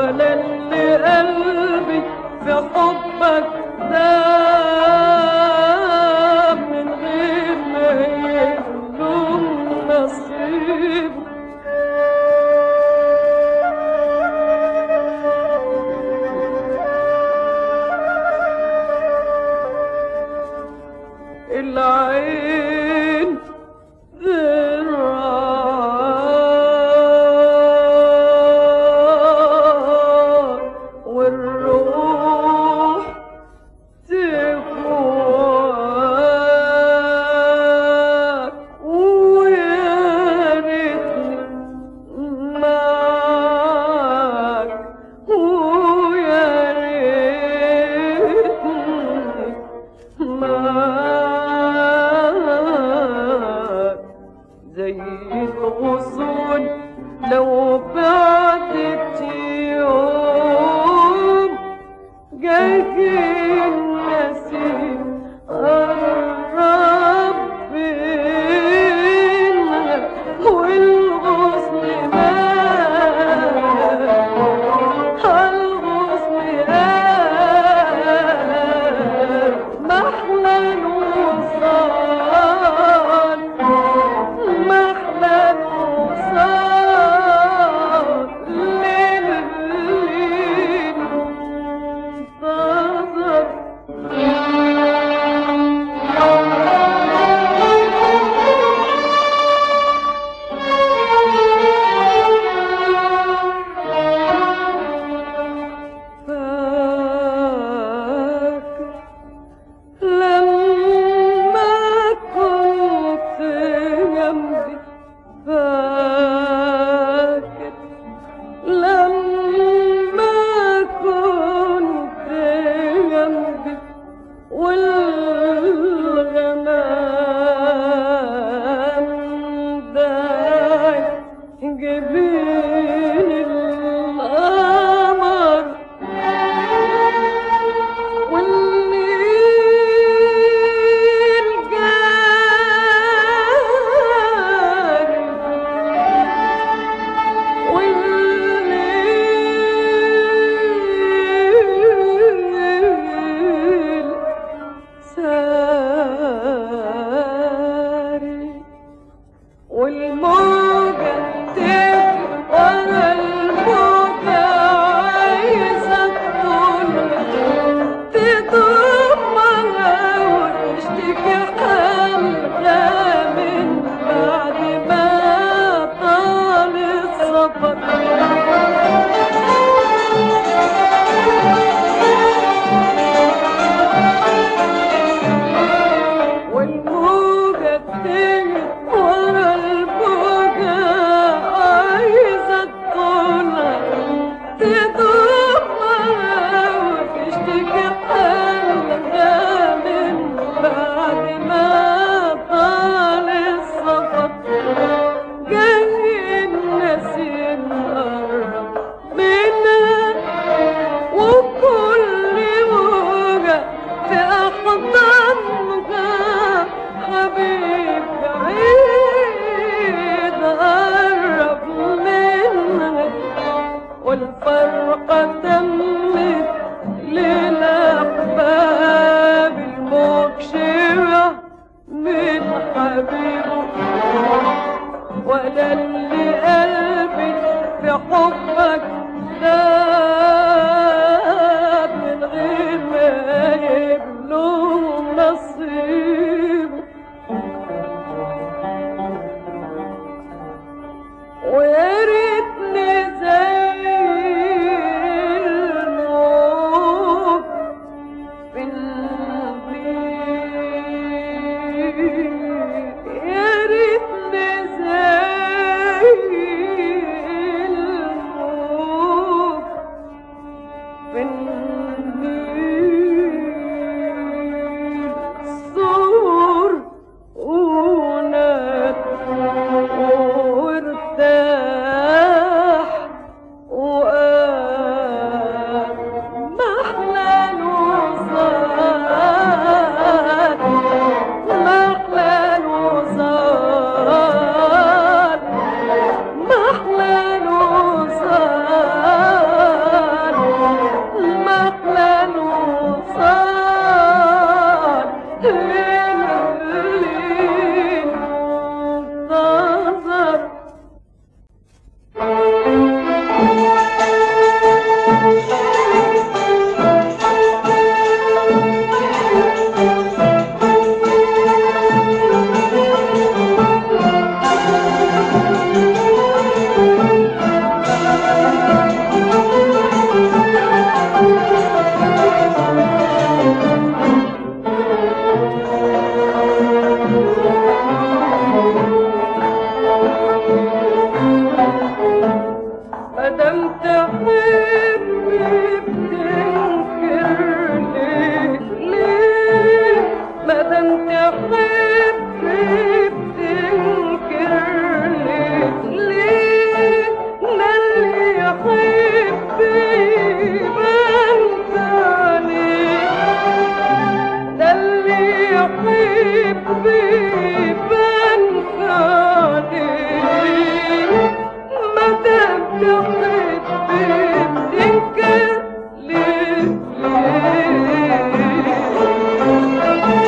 ولا اللي قلبي في حبك دام من غير ما يلوم نصيبه العين ذراع والروح تفواك ويا ريتني معاك ويا ريتني معاك زي الغصون لو بعدت يوم جاك النسيم قرب بينا والغصن مات الغصن قال محلى الوصال محلى الوصال للي انتظر فاكر لما كنت جنبي فاكر لما كنت جنبي والغمام داعي جبين القمر والليل جاري والليل ساري والموجة تجري ورا الموجة عايزة تطول تضمها وتشتكي حالها من بعد ما طال السفر والموجة بتجري ورا الموجة عايزة تطولها تضمها وتشتكي حالها من بعد ما طال السفر جاي النسيم قرب منها وكل موجة في أحضانها حبيب بعيد قرب منها والفرقة تمت للأحباب المكشرة من حبيبه ولا اللي قلبي في حبك داب من غير ما يبلغ نصيبه ويا ريتني زي الموت في البيت يا ريتني زي الموت مادام تحبني بتنكر ليه ليه مادام تحبني بتنكر ليه ليه ده اللي يحب يبان عليه ده اللي يحب يبان عليه مادام تحب بتنكر ليه ليه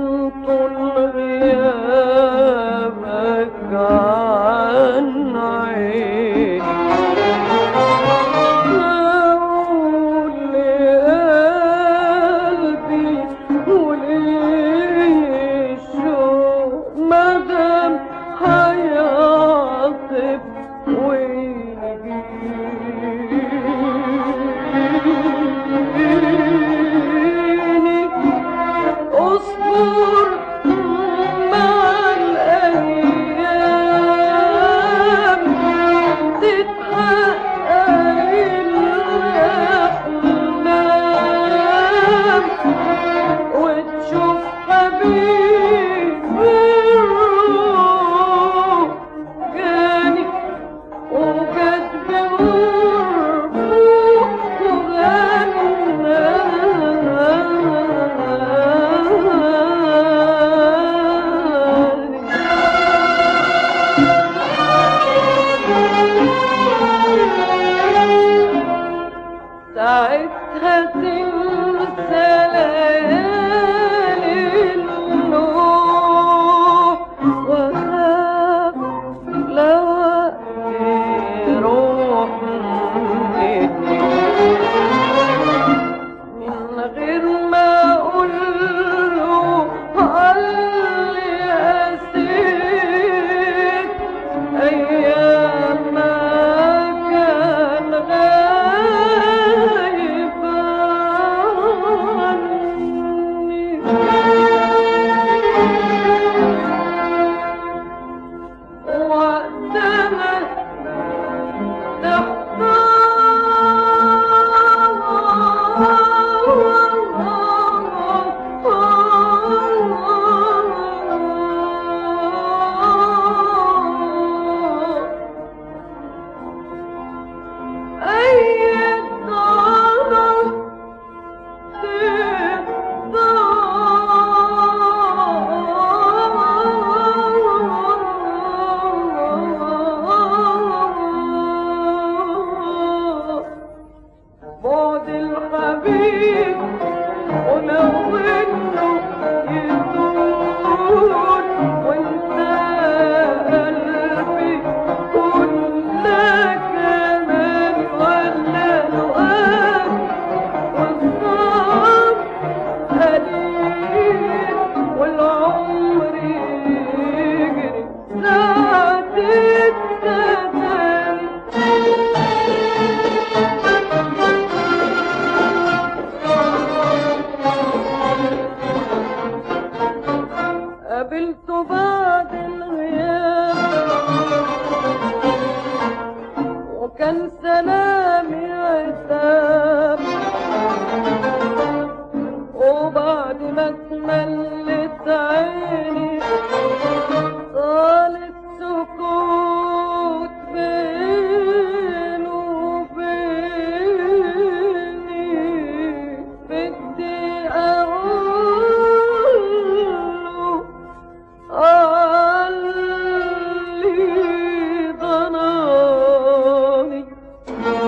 طول غيابك عن عيني أقول لقلبي وليه الشوق مدام هيعطف ويجيني اصبر مع الايام تتحقق الاحلام وتشوف حبيب الروح جاني وجد بقربه وغنى ساعتها تنسى ليالي النوح وخاف لو يروح مني من غير ما اقول له علي قسيت ايام ما كان غايب عني وقتها بعد الحبيب ولو انه يزول وانت قلبي كلك كمان ولا لقاك والصعب قليل والعمر يجري ساعة التداري قابلته بعد الغياب وكان سلامي عتاب وبعد ما اتملت عيني طالت سكوت بينه وبيني بدي اقول له علي ضناني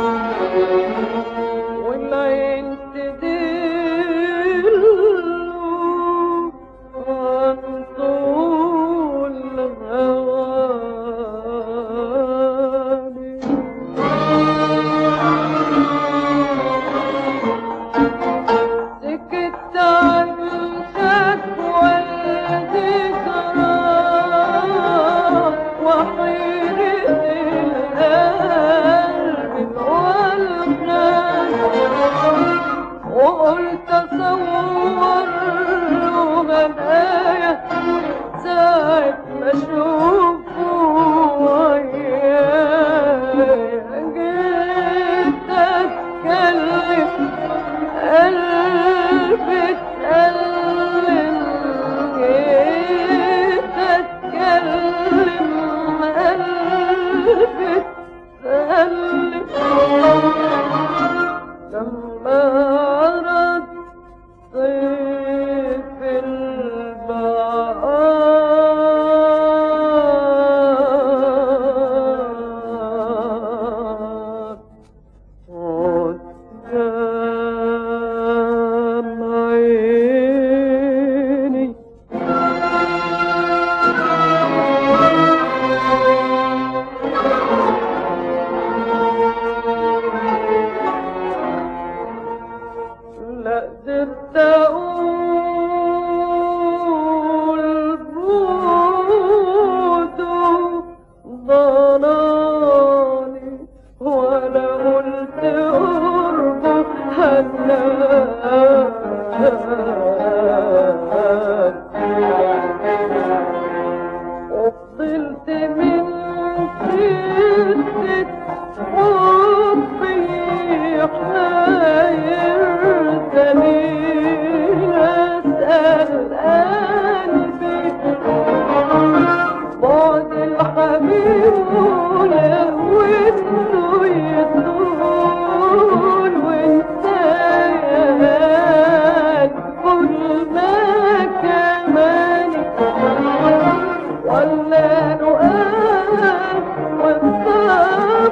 حلال وقام والصبر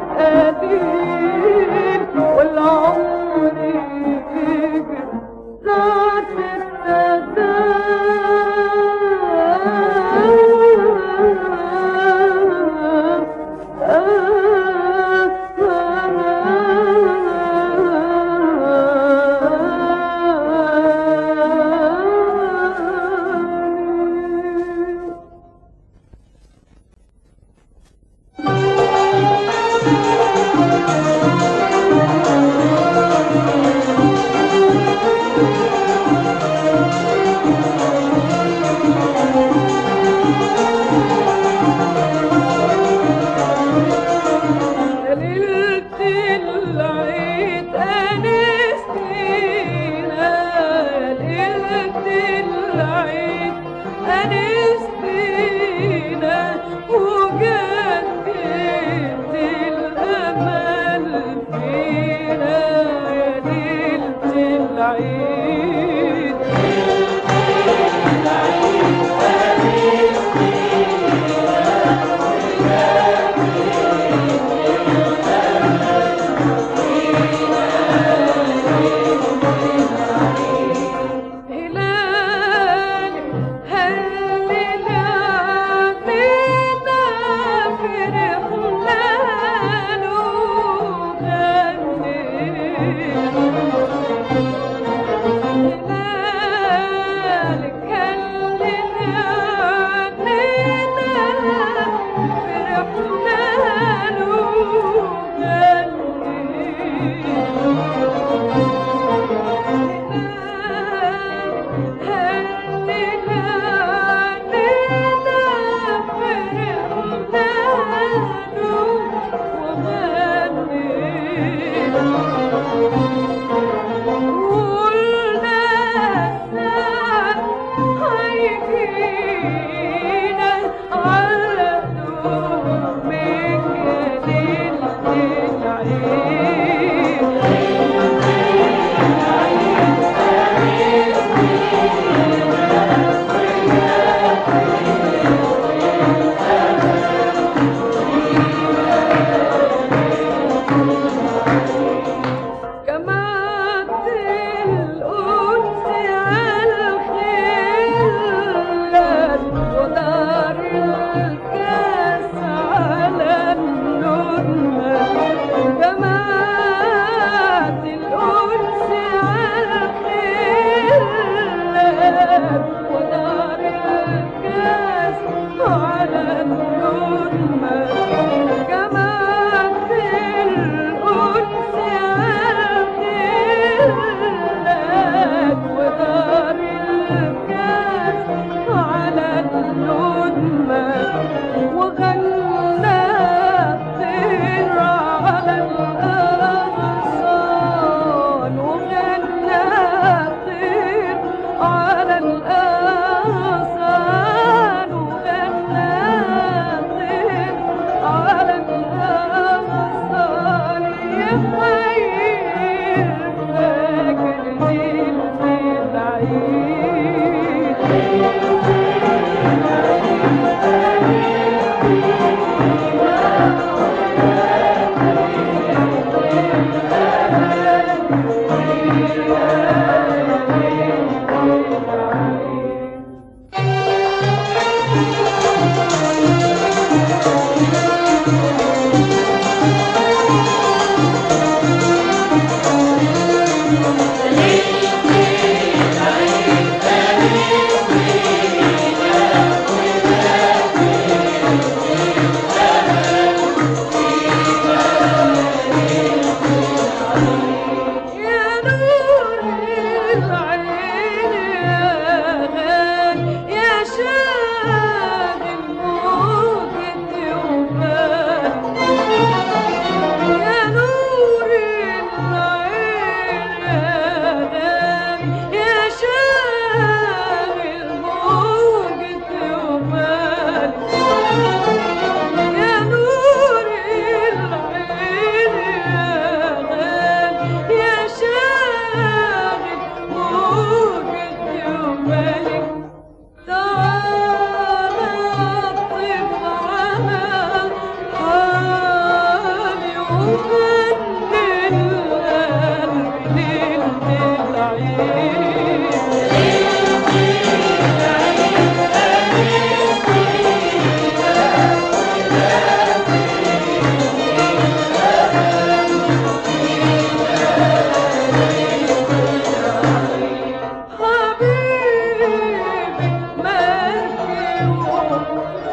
قليل والعمر يجري ساعة السلام ليلة العيد أنستينا ليلة العيد أنستينا وجدت الأمل فينا يا ليلة العيد هلال هلل علينا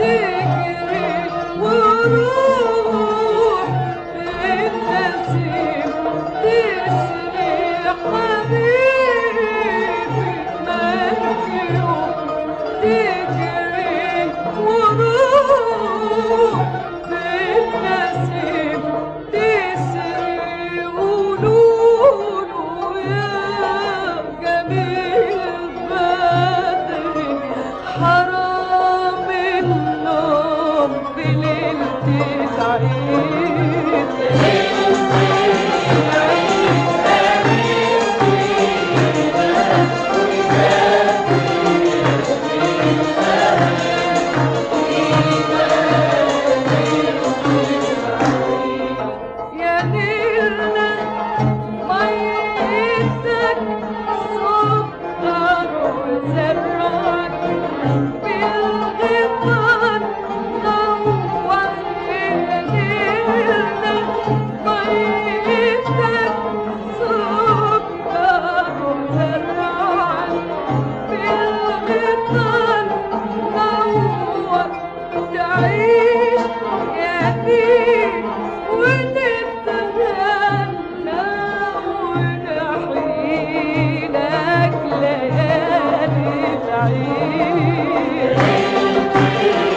تجري وروح بالنسيم تسري حبيبي مجروح تجري وروح بالنسيم تسري قولوله يا جميل بدري حرام النوم في ليلة العيد يا نيرنا ميتك سكر وزرعك بالغفار نور يا نيرنا ميتك سكر وزرعك بالغفار نور تعيش يا دين ونتغنى ونحيلك ليالي العيد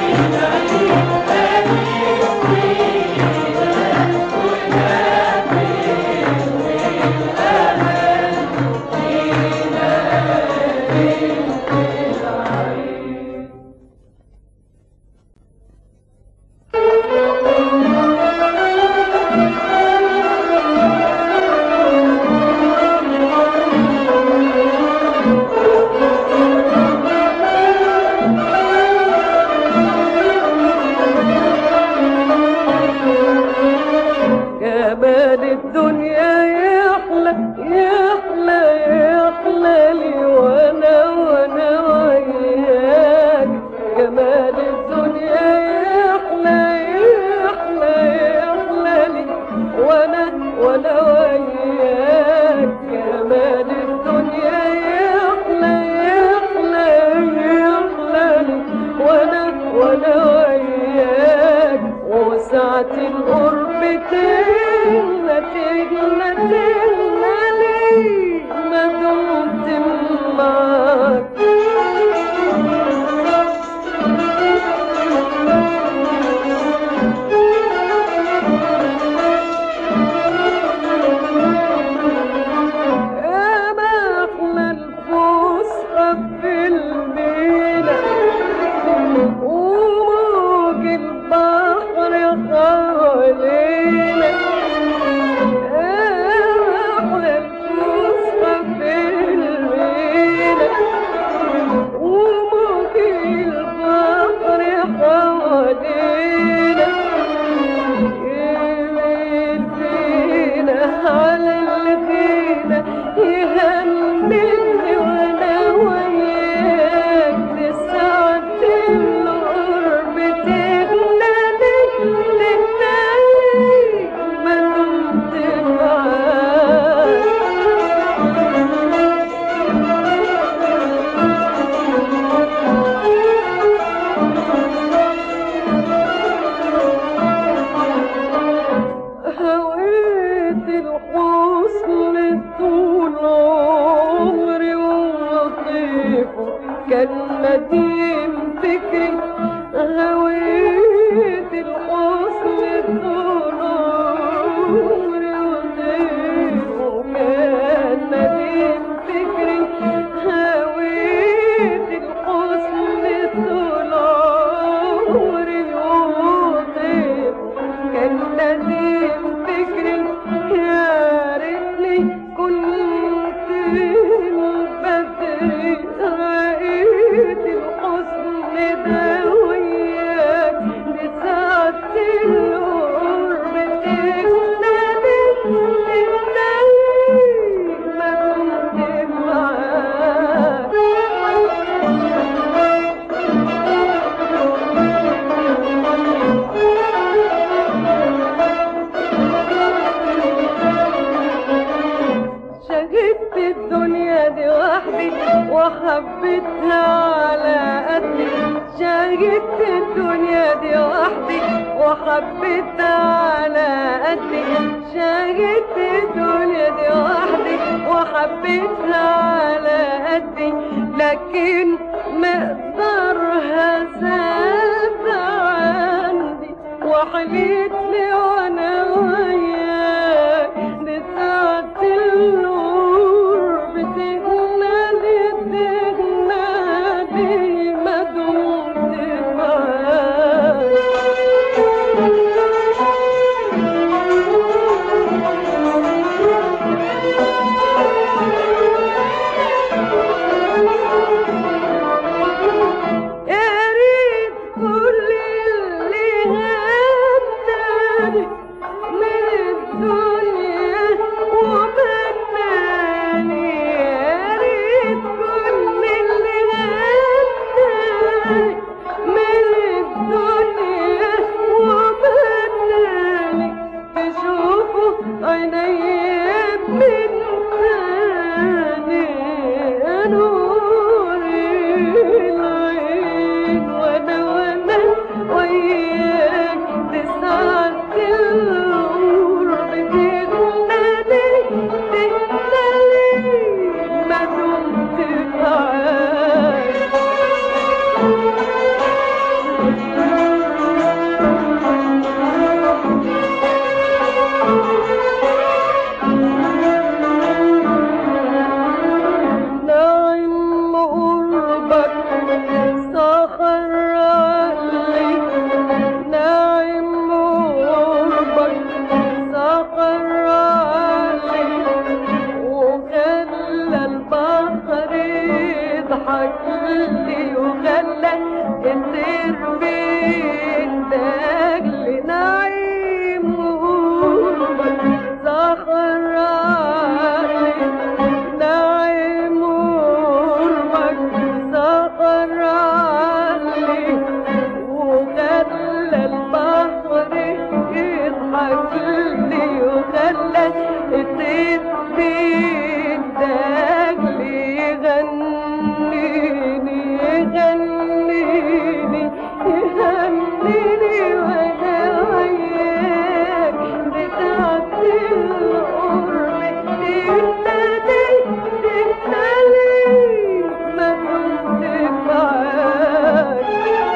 جمال الدنيا يحلى يحلى يحلى لي وانا وانا وياك جمال الدنيا يحلى يحلى يحلى لي وانا وانا وياك جمال الدنيا يحلى يحلى يحلى لي وانا وانا وياك وسعة القرب تهنى تهنى تهنى لي ما دمت معاك يا ما احلى الفسحة في المينا وموج البحر حوالينا احلى الفسحة في المينا وموج البحر حوالينا يميل فينا على الغينا يهنني وانا وياك لساعة القرب تغنى تغنى ما دمت معاك هويت الحسن طول عمري ولطيفه كان نديم فكري هويت الحسن طول عمري ولطيفه كان نديم فكري هويت الحسن طول عمري ولطيفه كان نديم فكري يا ريتني كنت بدري رأيت الحسن ده وياك لساعة القرب تغنى ما كنت معاك شهدت الدنيا دي وحدي وحبيتها على قدي شهدت الدنيا وحبيت على قدي شاهدت الدنيا دي وحدي وحبيتها على قدي لكن مقدارها زاد عندي وحليت لي وانا وياك دي ساعة النور بتغنى تغنى ما دمت معاك يا ريت كل اللي هداني من الدنيا ومناني يا ريت كل اللي هداني من الدنيا ومناني تشوفوا عيني من تاني يا نور العين وانا وانا وياك تسعة القرب تغنالي تغنالي ما دمت معاك نعم قربك سخر لي نعم قربك سخر لي وخلى البحر يضحك لي وخلى الطير بيندق لي نعيم قربك سخر لي نعيم قربك سخر لي وخلى البحر يضحك لي وخلى الطير بيندق لي يغنيني يغنيني يغنيني وانا وياك بتاعت القرب تنادي تنادي ما كنت معاك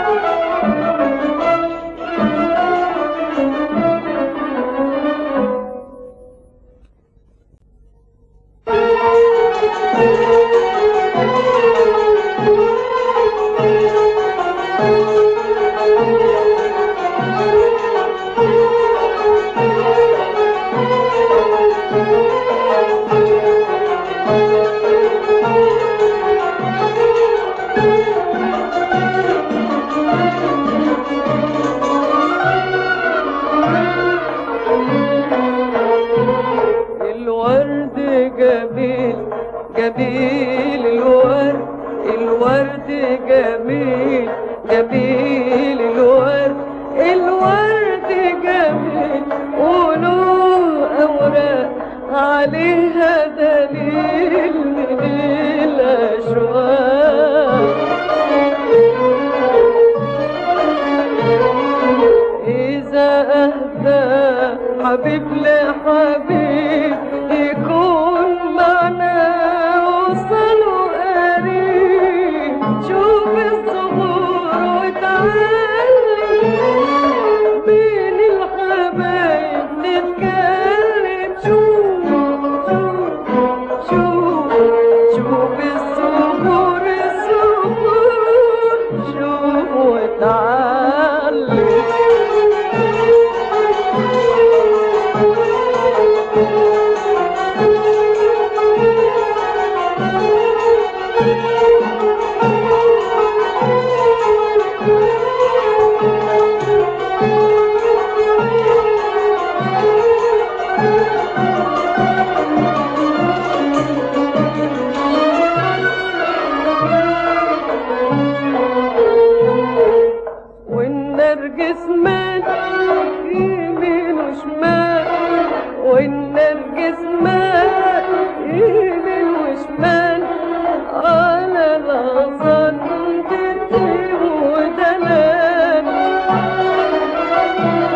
الورد جميل جميل الورد الورد جميل جميل الورد الورد جميل وله أوراق عليها دليل من الأشواق إذا أهدى حبيب لحبيب يكون معنا وصلوا قريب شوف الصبور وتعلم بين الحبايب نتكلم شوف شوف شوف شوف الصبور الصبور شوف وتعلم والنرجس مات يمين وشمال والنرجس مات يمين وشمال على الغصن تتيه ودلال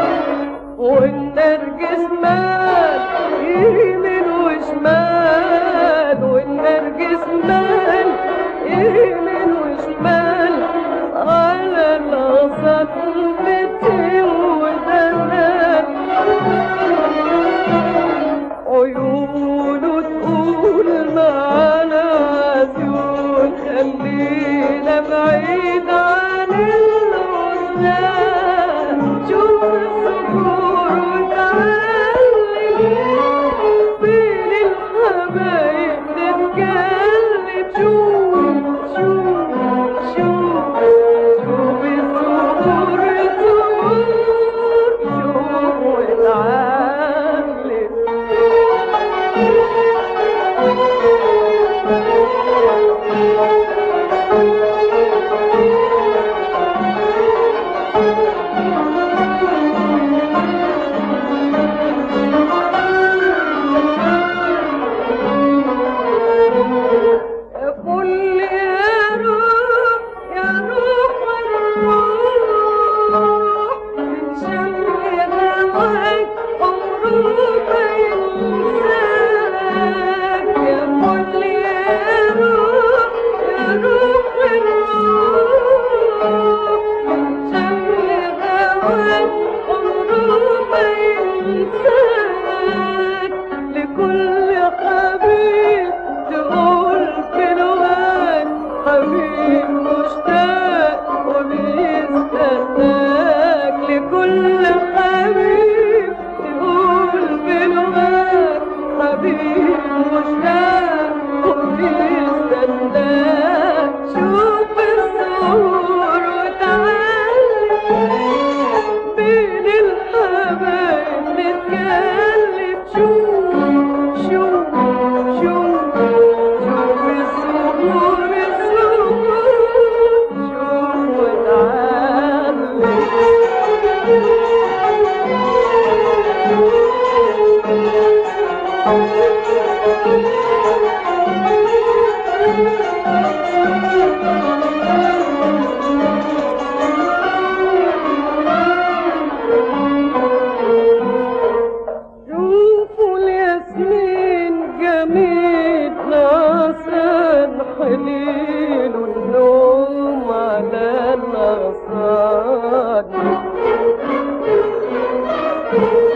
الأغصان